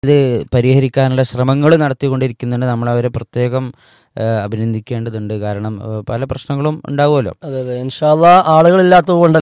ഇത് പരിഹരിക്കാനുള്ള ശ്രമങ്ങൾ നടത്തിക്കൊണ്ടിരിക്കുന്നുണ്ട് നമ്മൾ അവരെ പ്രത്യേകം ആ, അഭിനന്ദിക്കേണ്ടതുണ്ട് കാരണം ആ, പല പ്രശ്നങ്ങളും ഉണ്ടാവുമല്ലോ അതെ അതെ ഇൻഷാല്ല ആളുകളില്ലാത്തത് കൊണ്ട്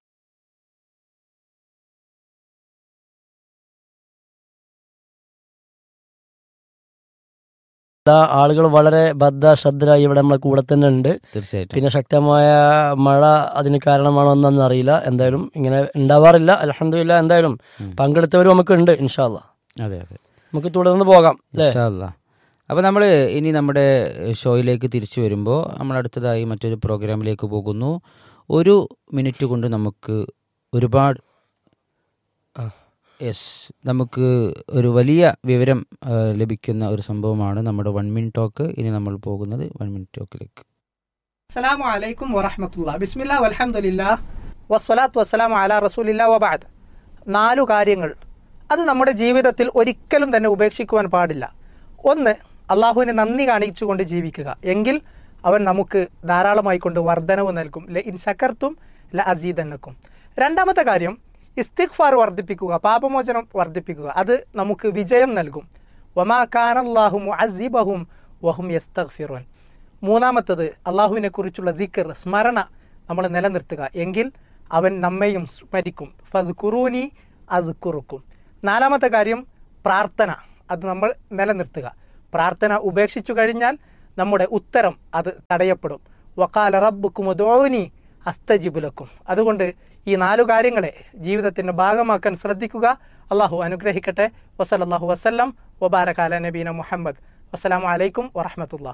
ആളുകൾ വളരെ ബദ്ധശ്രദ്ധരായി ഇവിടെ നമ്മളെ കൂടെ തന്നെ ഉണ്ട് തീർച്ചയായിട്ടും പിന്നെ ശക്തമായ മഴ അതിന് കാരണമാണോ എന്നൊന്നും അറിയില്ല എന്തായാലും ഇങ്ങനെ ഉണ്ടാവാറില്ല അലഹമില്ല എന്തായാലും ഉം. പങ്കെടുത്തവരും നമുക്ക് ഉണ്ട് ഇൻഷാല്ല അതെ അതെ നമുക്ക് തുടർന്ന് പോകാം അല്ലേ അപ്പോൾ നമ്മൾ ഇനി നമ്മുടെ ഷോയിലേക്ക് തിരിച്ചു വരുമ്പോൾ നമ്മൾ അടുത്തതായി മറ്റൊരു പ്രോഗ്രാമിലേക്ക് പോകുന്നു ഒരു മിനിറ്റ് കൊണ്ട് നമുക്ക് ഒരുപാട് ആ. യെസ് നമുക്ക് ഒരു വലിയ വിവരം ആ, ലഭിക്കുന്ന ഒരു സംഭവമാണ് നമ്മുടെ വൺ മിനിറ്റ് ടോക്ക് ഇനി നമ്മൾ പോകുന്നത് വൺ മിനിറ്റ് ടോക്കിലേക്ക് അസ്സലാമു അലൈക്കും വറഹമത്തുള്ള ബിസ്മില്ല വൽഹംദുലില്ലാ വസ്സലാത്തു വസ്സലാമു അലാ റസൂലില്ല വബാദ് നാലു കാര്യങ്ങൾ അത് നമ്മുടെ ജീവിതത്തിൽ ഒരിക്കലും തന്നെ ഉപേക്ഷിക്കുവാൻ പാടില്ല ഒന്ന് അള്ളാഹുവിനെ നന്ദി കാണിച്ചുകൊണ്ട് ജീവിക്കുക എങ്കിൽ അവൻ നമുക്ക് ധാരാളമായി കൊണ്ട് വർധനവ് നൽകും ല ഇൻ ശക്കർത്തും ല അസീദന്നക്കും രണ്ടാമത്തെ കാര്യം ഇസ്തിഗ്ഫാർ വർദ്ധിപ്പിക്കുക പാപമോചനം വർദ്ധിപ്പിക്കുക അത് നമുക്ക് വിജയം നൽകും വമാ ഖാനല്ലാഹു മുഅസിബഹും വഹും യസ്തഗ്ഫിറുൻ മൂന്നാമത്തത് അള്ളാഹുവിനെ കുറിച്ചുള്ള ദിക്കർ സ്മരണ നമ്മൾ നിലനിർത്തുക എങ്കിൽ അവൻ നമ്മയും സ്മരിക്കും ഫത് കുറൂനി അത് കുറുക്കും നാലാമത്തെ കാര്യം പ്രാർത്ഥന അത് നമ്മൾ നിലനിർത്തുക പ്രാർത്ഥന ഉപേക്ഷിച്ചു കഴിഞ്ഞാൽ നമ്മുടെ ഉത്തരം അത് തടയപ്പെടും വക്കാല റബ്ബുക്കും ഉദോനി അസ്തജിബുലക്കും അതുകൊണ്ട് ഈ നാലു കാര്യങ്ങളെ ജീവിതത്തിന്റെ ഭാഗമാക്കാൻ ശ്രദ്ധിക്കുക അള്ളാഹു അനുഗ്രഹിക്കട്ടെ വസലല്ലാഹു വസ്ലം വബാരകാല നബീന മുഹമ്മദ് വസ്സലാമു അലൈക്കും വറഹമത്തുള്ള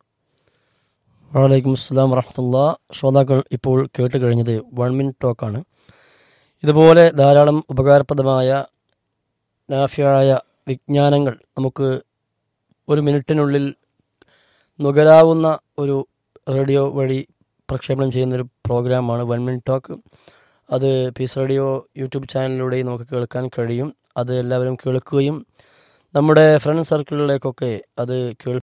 വലൈക്കും അസ്സാം വറഹമത്തുള്ള ശ്രോതാക്കൾ ഇപ്പോൾ കേട്ട് കഴിഞ്ഞത് വൺ മിനിറ്റ് ടോക്കാണ് ഇതുപോലെ ധാരാളം ഉപകാരപ്രദമായ നാഫ്യായ വിജ്ഞാനങ്ങൾ നമുക്ക് ഒരു മിനിറ്റിനുള്ളിൽ നുകരാവുന്ന ഒരു റേഡിയോ വഴി പ്രക്ഷേപണം ചെയ്യുന്നൊരു പ്രോഗ്രാമാണ് വൺ മിനിറ്റ് ടോക്ക് അത് പീസ് റേഡിയോ യൂട്യൂബ് ചാനലിലൂടെ നമുക്ക് കേൾക്കാൻ കഴിയും അത് എല്ലാവരും കേൾക്കുകയും നമ്മുടെ ഫ്രണ്ട് സർക്കിളിലേക്കൊക്കെ അത് കേൾ